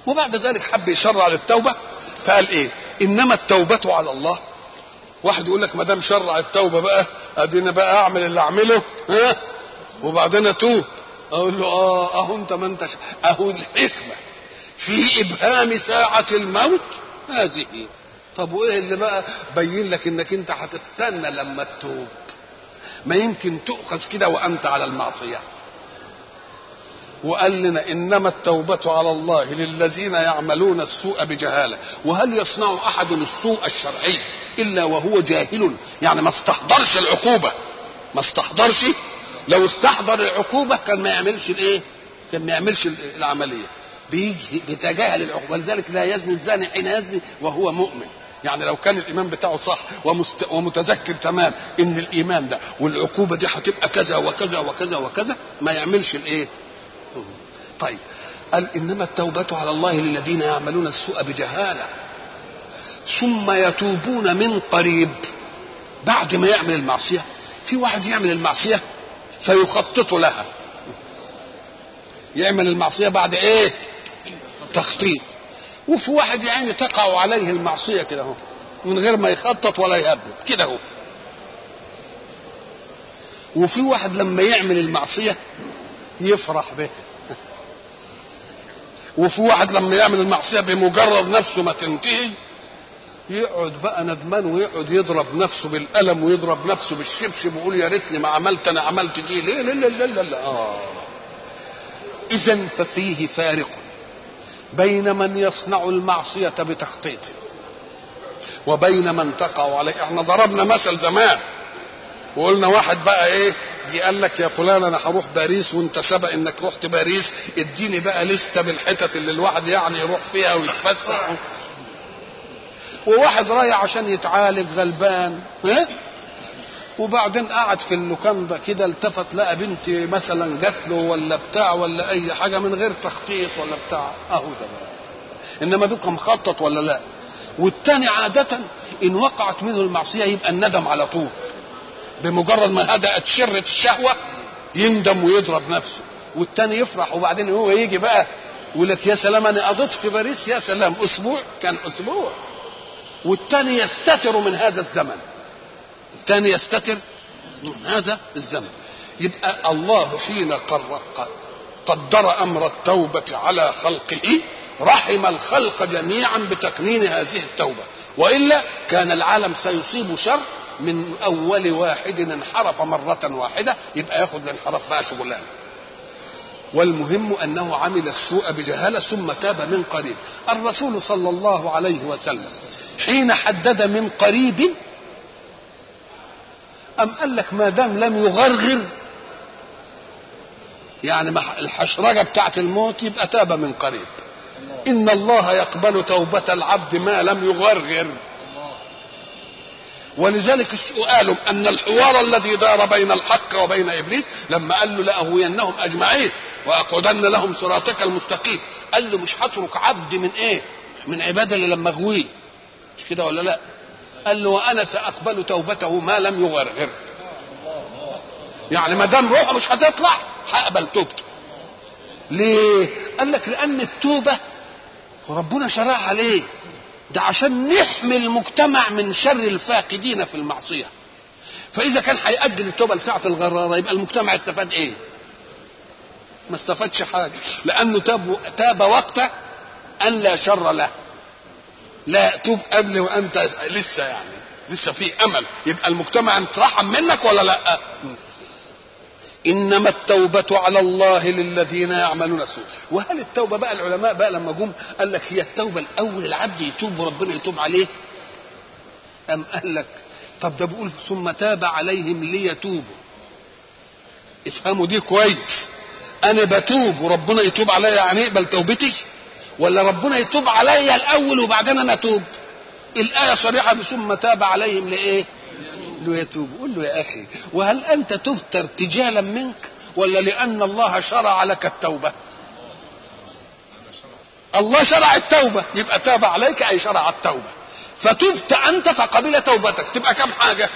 وبعد ذلك حب يشرع للتوبه فقال ايه انما التوبه على الله واحد يقول لك ما دام شرع التوبه بقى ادينا بقى اعمل اللي اعمله ها وبعدين اتوب اقول له اه اهو انت ما انتش اهو الحكمه في ابهام ساعه الموت هذه طب وايه اللي بقى بين لك انك انت هتستنى لما تتوب ما يمكن تؤخذ كده وانت على المعصيه وقال لنا انما التوبه على الله للذين يعملون السوء بجهاله وهل يصنع احد السوء الشرعي الا وهو جاهل يعني ما استحضرش العقوبه ما استحضرش لو استحضر العقوبه كان ما يعملش الايه كان ما يعملش العمليه بيجي بيتجاهل العقوبه ولذلك لا يزني الزاني حين يزني وهو مؤمن يعني لو كان الايمان بتاعه صح ومست... ومتذكر تمام ان الايمان ده والعقوبه دي هتبقى كذا وكذا وكذا وكذا ما يعملش الايه طيب قال انما التوبه على الله للذين يعملون السوء بجهاله ثم يتوبون من قريب بعد ما يعمل المعصيه في واحد يعمل المعصيه فيخطط لها يعمل المعصيه بعد ايه تخطيط وفي واحد يعني تقع عليه المعصيه كده اهو من غير ما يخطط ولا يهبط كده اهو وفي واحد لما يعمل المعصيه يفرح به وفي واحد لما يعمل المعصيه بمجرد نفسه ما تنتهي يقعد بقى ندمان ويقعد يضرب نفسه بالقلم ويضرب نفسه بالشبشب ويقول يا ريتني ما عملت انا عملت دي ليه لا لا لا لا, لا. اه اذا ففيه فارق بين من يصنع المعصيه بتخطيط وبين من تقع عليه احنا ضربنا مثل زمان وقلنا واحد بقى ايه جه قال لك يا فلان انا هروح باريس وانت سبق انك رحت باريس اديني بقى لسته بالحتت اللي الواحد يعني يروح فيها ويتفسح وواحد رايح عشان يتعالج غلبان ها وبعدين قعد في اللوكاندا كده التفت لقى بنت مثلا جات له ولا بتاع ولا اي حاجه من غير تخطيط ولا بتاع اهو ده بقى انما دوك مخطط ولا لا والتاني عاده ان وقعت منه المعصيه يبقى الندم على طول بمجرد ما هدأت شرة الشهوة يندم ويضرب نفسه والتاني يفرح وبعدين هو يجي بقى يقول لك يا سلام انا قضيت في باريس يا سلام اسبوع كان اسبوع والتاني يستتر من هذا الزمن التاني يستتر من هذا الزمن يبقى الله حين قرر قدر امر التوبه على خلقه رحم الخلق جميعا بتقنين هذه التوبه والا كان العالم سيصيب شر من اول واحد انحرف مره واحده يبقى ياخد الانحراف بقى شغلانه والمهم انه عمل السوء بجهاله ثم تاب من قريب الرسول صلى الله عليه وسلم حين حدد من قريب أم قال لك ما دام لم يغرغر يعني الحشرجة بتاعت الموت يبقى تاب من قريب إن الله يقبل توبة العبد ما لم يغرغر ولذلك قالوا أن الحوار الذي دار بين الحق وبين إبليس لما قال له لأهوينهم أجمعين وأقعدن لهم صراطك المستقيم قال له مش هترك عبد من إيه من عبادة اللي لما أغويه مش كده ولا لا قال له وانا ساقبل توبته ما لم يغرغر يعني ما دام روحه مش هتطلع هقبل توبته ليه قال لك لان التوبه ربنا شرعها ليه ده عشان نحمي المجتمع من شر الفاقدين في المعصيه فاذا كان هيأجل التوبه لساعه الغراره يبقى المجتمع استفاد ايه ما استفادش حاجه لانه تاب تاب وقت ان لا شر له لا توب قبل وانت لسه يعني لسه في امل يبقى المجتمع اترحم منك ولا لا انما التوبه على الله للذين يعملون السوء وهل التوبه بقى العلماء بقى لما جم قال لك هي التوبه الاول العبد يتوب وربنا يتوب عليه ام قال لك طب ده بيقول ثم تاب عليهم ليتوبوا افهموا دي كويس انا بتوب وربنا يتوب عليا يعني يقبل توبتي ولا ربنا يتوب عليا الاول وبعدين انا اتوب الايه صريحه ثم تاب عليهم لايه ليتوب قول له يا اخي وهل انت تبت ارتجالا منك ولا لان الله شرع لك التوبه الله شرع التوبه يبقى تاب عليك اي شرع التوبه فتبت انت فقبل توبتك تبقى كم حاجه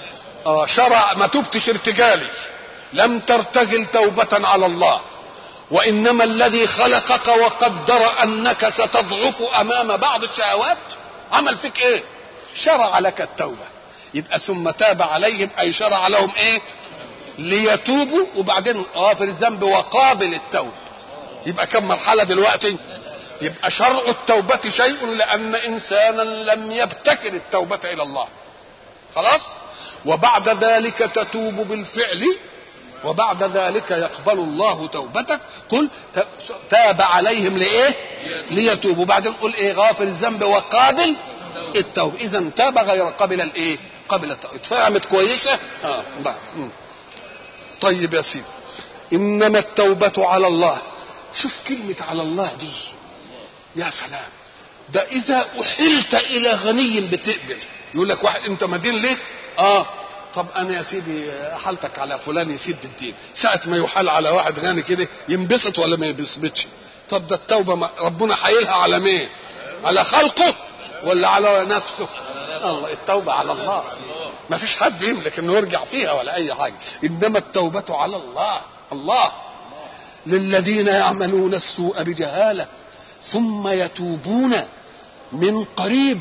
اه شرع ما تبتش ارتجالي لم ترتجل توبه على الله وانما الذي خلقك وقدر انك ستضعف امام بعض الشهوات عمل فيك ايه شرع لك التوبه يبقى ثم تاب عليهم اي شرع لهم ايه ليتوبوا وبعدين غافر الذنب وقابل التوب يبقى كم مرحله دلوقتي يبقى شرع التوبه شيء لان انسانا لم يبتكر التوبه الى الله خلاص وبعد ذلك تتوب بالفعل وبعد ذلك يقبل الله توبتك قل تاب عليهم لايه ليتوبوا بعدين قل ايه غافر الذنب وقابل التوبه اذا تاب غير قبل الايه قبل التوبه اتفهمت كويسه اه نعم طيب يا سيدي انما التوبه على الله شوف كلمه على الله دي يا سلام ده اذا احلت الى غني بتقبل يقول لك واحد انت مدين ليه اه طب انا يا سيدي احالتك على فلان يسد الدين ساعه ما يحال على واحد غني كده ينبسط ولا ما ينبسطش طب ده التوبه ما ربنا حايلها على مين على خلقه ولا على نفسه الله التوبه على الله ما فيش حد يملك انه يرجع فيها ولا اي حاجه انما التوبه على الله الله للذين يعملون السوء بجهاله ثم يتوبون من قريب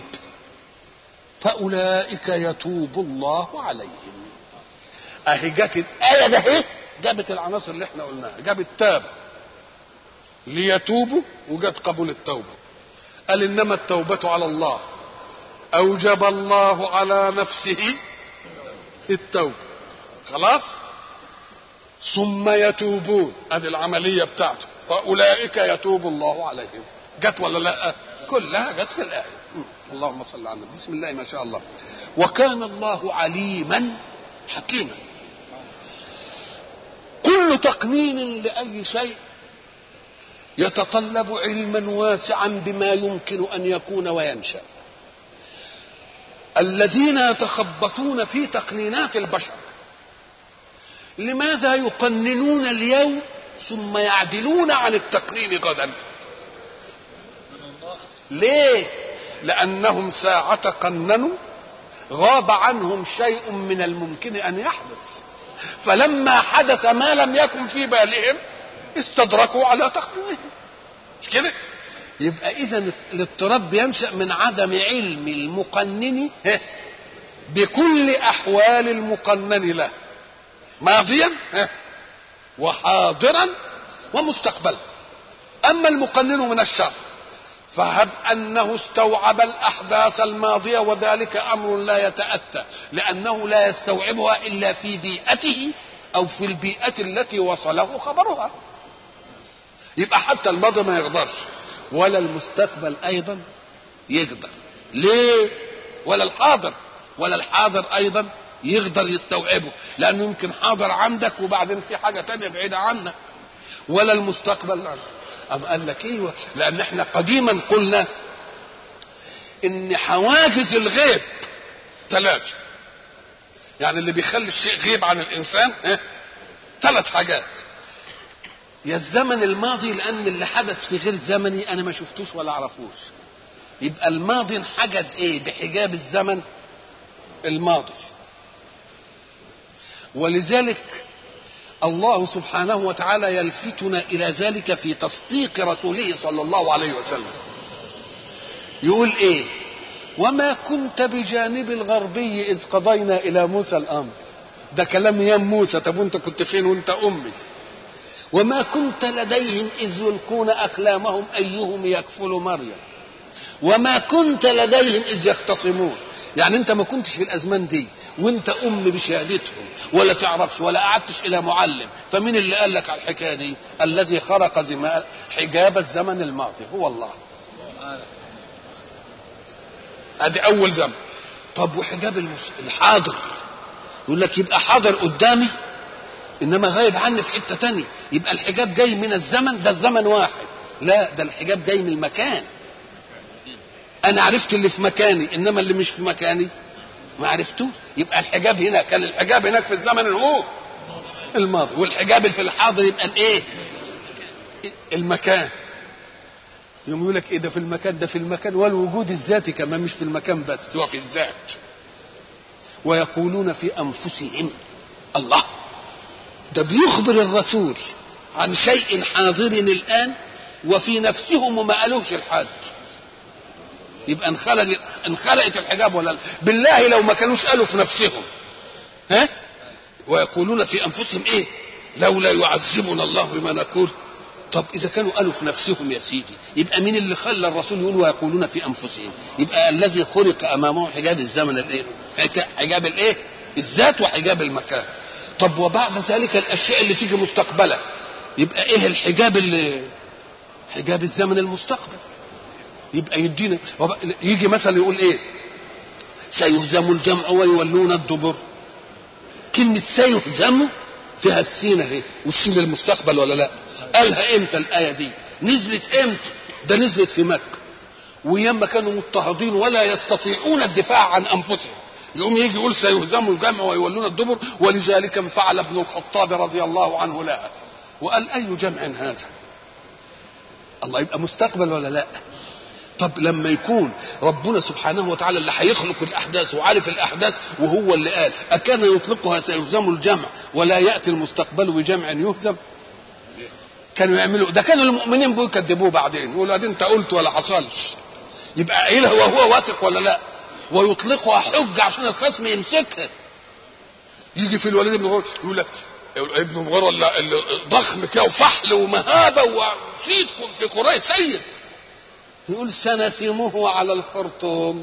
فأولئك يتوب الله عليهم أهي جت الآية ده اهي جابت العناصر اللي احنا قلناها جابت تاب ليتوبوا وجت قبول التوبة قال إنما التوبة على الله أوجب الله على نفسه التوبة خلاص ثم يتوبون هذه العملية بتاعته فأولئك يتوب الله عليهم جت ولا لا كلها جت في الآية اللهم صل على النبي بسم الله ما شاء الله وكان الله عليما حكيما كل تقنين لأي شيء يتطلب علما واسعا بما يمكن أن يكون وينشأ الذين يتخبطون في تقنينات البشر لماذا يقننون اليوم ثم يعدلون عن التقنين غدا ليه لانهم ساعه قننوا غاب عنهم شيء من الممكن ان يحدث فلما حدث ما لم يكن في بالهم استدركوا على تقنينهم مش كده يبقى اذا الاضطراب بينشا من عدم علم المقنن بكل احوال المقنن له ماضيا وحاضرا ومستقبلا اما المقنن من الشر فهب انه استوعب الاحداث الماضيه وذلك امر لا يتاتى لانه لا يستوعبها الا في بيئته او في البيئه التي وصله خبرها يبقى حتى الماضي ما يقدرش ولا المستقبل ايضا يقدر ليه ولا الحاضر ولا الحاضر ايضا يقدر يستوعبه لانه يمكن حاضر عندك وبعدين في حاجه تانية بعيده عنك ولا المستقبل لا. أم قال لك ايوه لان احنا قديما قلنا ان حواجز الغيب ثلاثه يعني اللي بيخلي الشيء غيب عن الانسان اه؟ ثلاث حاجات يا الزمن الماضي لان اللي حدث في غير زمني انا ما شفتوش ولا اعرفوش يبقى الماضي انحجز ايه بحجاب الزمن الماضي ولذلك الله سبحانه وتعالى يلفتنا الى ذلك في تصديق رسوله صلى الله عليه وسلم يقول ايه وما كنت بجانب الغربي اذ قضينا الى موسى الامر ده كلام يا موسى طب وانت كنت فين وانت امي وما كنت لديهم اذ يلقون اقلامهم ايهم يكفل مريم وما كنت لديهم اذ يختصمون يعني انت ما كنتش في الازمان دي وانت ام بشهادتهم ولا تعرفش ولا قعدتش الى معلم فمين اللي قال لك على الحكايه دي الذي خرق زمان حجاب الزمن الماضي هو الله ادي اول زمن طب وحجاب الحاضر يقول لك يبقى حاضر قدامي انما غايب عني في حته تانية يبقى الحجاب جاي من الزمن ده الزمن واحد لا ده الحجاب جاي من المكان انا عرفت اللي في مكاني انما اللي مش في مكاني ما عرفتوش يبقى الحجاب هنا كان الحجاب هناك في الزمن هو الماضي والحجاب في الحاضر يبقى الايه المكان يوم يقول لك ايه ده في المكان ده في المكان والوجود الذاتي كمان مش في المكان بس هو في الذات ويقولون في انفسهم الله ده بيخبر الرسول عن شيء حاضر الآن وفي نفسهم وما قالوش الحد يبقى انخلق انخلقت الحجاب ولا لا بالله لو ما كانوش قالوا في نفسهم ها ويقولون في انفسهم ايه لولا يعذبنا الله بما نقول طب اذا كانوا قالوا في نفسهم يا سيدي يبقى مين اللي خلى الرسول يقول ويقولون في انفسهم يبقى الذي خلق امامه حجاب الزمن الايه حجاب الايه الذات وحجاب المكان طب وبعد ذلك الاشياء اللي تيجي مستقبلا يبقى ايه الحجاب اللي حجاب الزمن المستقبل يبقى يدينا يجي مثلا يقول ايه سيهزم الجمع ويولون الدبر كلمة سيهزم فيها السين اهي والسين المستقبل ولا لا قالها امتى الآية دي نزلت امتى ده نزلت في مكة وياما كانوا مضطهدين ولا يستطيعون الدفاع عن انفسهم يقوم يجي يقول سيهزم الجمع ويولون الدبر ولذلك انفعل ابن الخطاب رضي الله عنه لها وقال اي جمع هذا الله يبقى مستقبل ولا لا طب لما يكون ربنا سبحانه وتعالى اللي هيخلق الاحداث وعارف الاحداث وهو اللي قال اكان يطلقها سيهزم الجمع ولا ياتي المستقبل بجمع يهزم كانوا يعملوا ده كانوا المؤمنين بيكذبوه بعدين يقولوا ده انت قلت ولا حصلش يبقى قايلها وهو واثق ولا لا ويطلقها حجه عشان الخصم يمسكها يجي في الوليد بن غور يقول لك ابن غور ولا ضخم كده وفحل ومهابه وصيت في قريش سيد يقول سنسمه على الخرطوم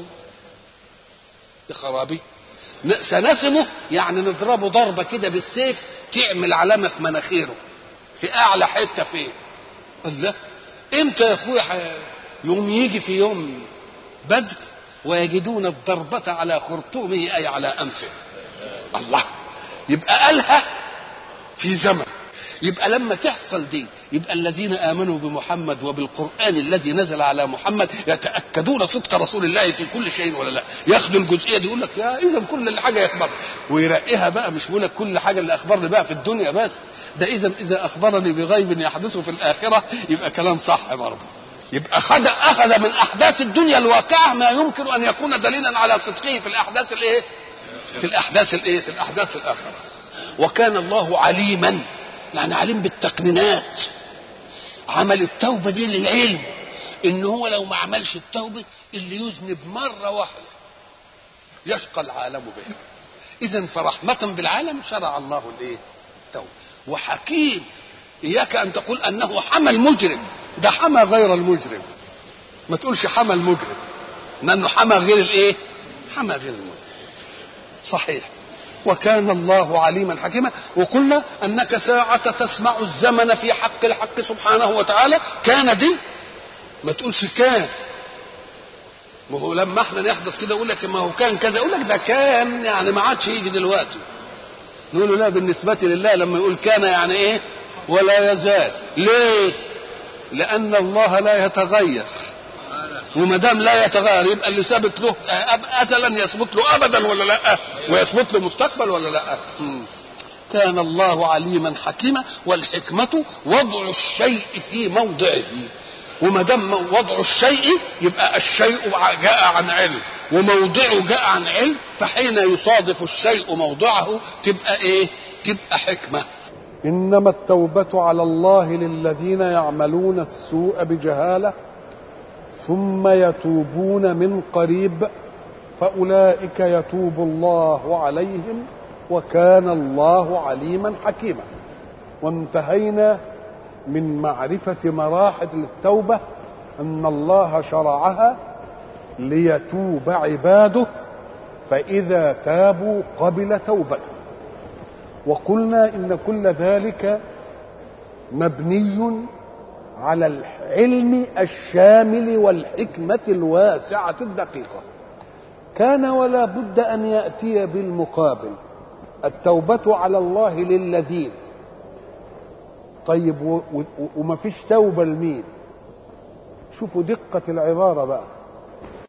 يا خرابي سنسمه يعني نضربه ضربه كده بالسيف تعمل علامه في مناخيره في اعلى حته فين الله امتى يا اخويا يوم يجي في يوم بدر ويجدون الضربة على خرطومه أي على أنفه الله يبقى قالها في زمن يبقى لما تحصل دي يبقى الذين امنوا بمحمد وبالقران الذي نزل على محمد يتاكدون صدق رسول الله في كل شيء ولا لا ياخدوا الجزئيه دي يقول لك يا اذا كل حاجه يخبر ويرقيها بقى مش بيقول لك كل حاجه اللي اخبرني بقى في الدنيا بس ده اذا اذا اخبرني بغيب يحدث في الاخره يبقى كلام صح برضه يبقى خد اخذ من احداث الدنيا الواقعه ما يمكن ان يكون دليلا على صدقه في الاحداث الايه في الاحداث الايه في الاحداث الاخره وكان الله عليما يعني عليم بالتقنينات عمل التوبة دي للعلم ان هو لو ما عملش التوبة اللي يذنب مرة واحدة يشقى العالم به اذا فرحمة بالعالم شرع الله الايه التوبة وحكيم اياك ان تقول انه حمى المجرم ده حمى غير المجرم ما تقولش حمى المجرم لانه حمى غير الايه حمى غير المجرم صحيح وكان الله عليما حكيما وقلنا انك ساعة تسمع الزمن في حق الحق سبحانه وتعالى كان دي ما تقولش كان ما هو لما احنا نحدث كده يقول لك ما هو كان كذا يقول لك ده كان يعني ما عادش يجي دلوقتي نقول له لا بالنسبة لله لما يقول كان يعني ايه ولا يزال ليه لأن الله لا يتغير وما دام لا يتغير يبقى اللي ثابت له ازلا يثبت له ابدا ولا لا ويثبت له مستقبل ولا لا مم. كان الله عليما حكيما والحكمة وضع الشيء في موضعه وما دام وضع الشيء يبقى الشيء جاء عن علم وموضعه جاء عن علم فحين يصادف الشيء موضعه تبقى ايه تبقى حكمة إنما التوبة على الله للذين يعملون السوء بجهالة ثم يتوبون من قريب فأولئك يتوب الله عليهم وكان الله عليما حكيما وانتهينا من معرفة مراحل التوبة أن الله شرعها ليتوب عباده فإذا تابوا قبل توبته وقلنا إن كل ذلك مبني على العلم الشامل والحكمة الواسعة الدقيقة كان ولا بد أن يأتي بالمقابل التوبة على الله للذين طيب وما فيش توبة لمين شوفوا دقة العبارة بقى